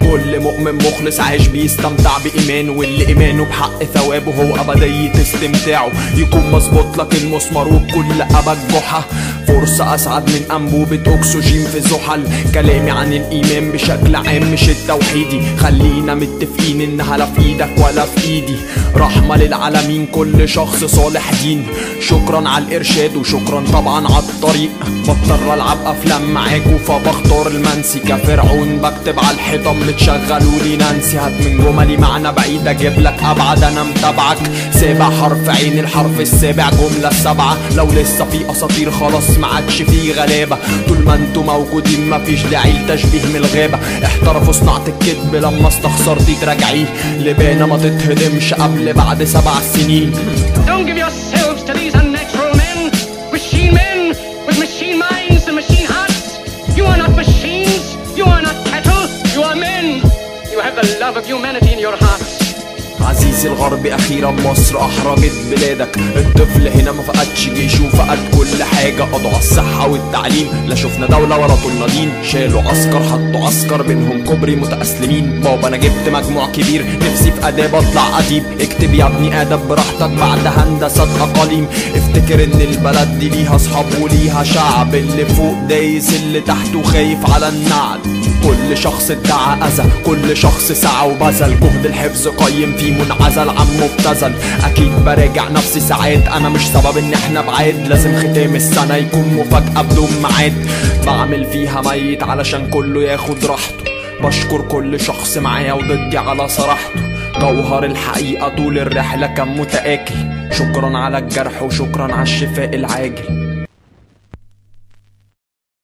كل مؤمن مخلص عايش بيستمتع بإيمانه واللي إيمانه بحق ثوابه هو أبدية استمتاعه يكون مظبوط لك المسمار وبكل أبد جحا فرصة أسعد من أنبوبة أكسجين في زحل كلامي عن الإيمان بشكل عام مش التوحيدي خلينا متفقين إنها لا في إيدك ولا في إيدي رحمة للعالمين كل شخص صالح دين شكرا على الإرشاد وشكرا طبعا على الطريق بضطر ألعب أفلام معاكوا فبختار المنسي كفرعون بكتب على الحيطان متشغلوا لي نانسي هات من جملي معنى بعيد أجيب لك أبعد أنا متابعك سابع حرف عين الحرف السابع جملة السبعة لو لسه في أساطير خلاص ما عادش في غلابة طول ما انتوا موجودين مفيش داعي لتشبيه من الغابة احترفوا صناعة الكذب لما استخسرتي تراجعيه لبانة ما تتهدمش قبل بعد سبع سنين Don't give yourselves to these unnatural men, machine men with machine minds and machine hearts. You are not machines, you are not cattle, you are men. You have the love of humanity in your hearts. عزيزي الغرب اخيرا مصر احرجت بلادك الطفل هنا ما فقدش جيشه وفقد كل حاجه قضوا على الصحه والتعليم لا شفنا دوله ولا طولنا دين شالوا عسكر حطوا عسكر بينهم كوبري متاسلمين بابا انا جبت مجموع كبير نفسي في اداب اطلع اديب اكتب يا ابني ادب براحتك بعد هندسه اقاليم افتكر ان البلد دي ليها اصحاب وليها شعب اللي فوق دايس اللي تحته خايف على النعل كل شخص ادعى اذى كل شخص سعى وبذل جهد الحفظ قيم فيه منعزل عن مبتذل اكيد براجع نفسي ساعات انا مش سبب ان احنا بعاد لازم ختام السنه يكون مفاجاه بدون ميعاد بعمل فيها ميت علشان كله ياخد راحته بشكر كل شخص معايا وضدي على صراحته جوهر الحقيقه طول الرحله كان متآكل شكرا على الجرح وشكرا على الشفاء العاجل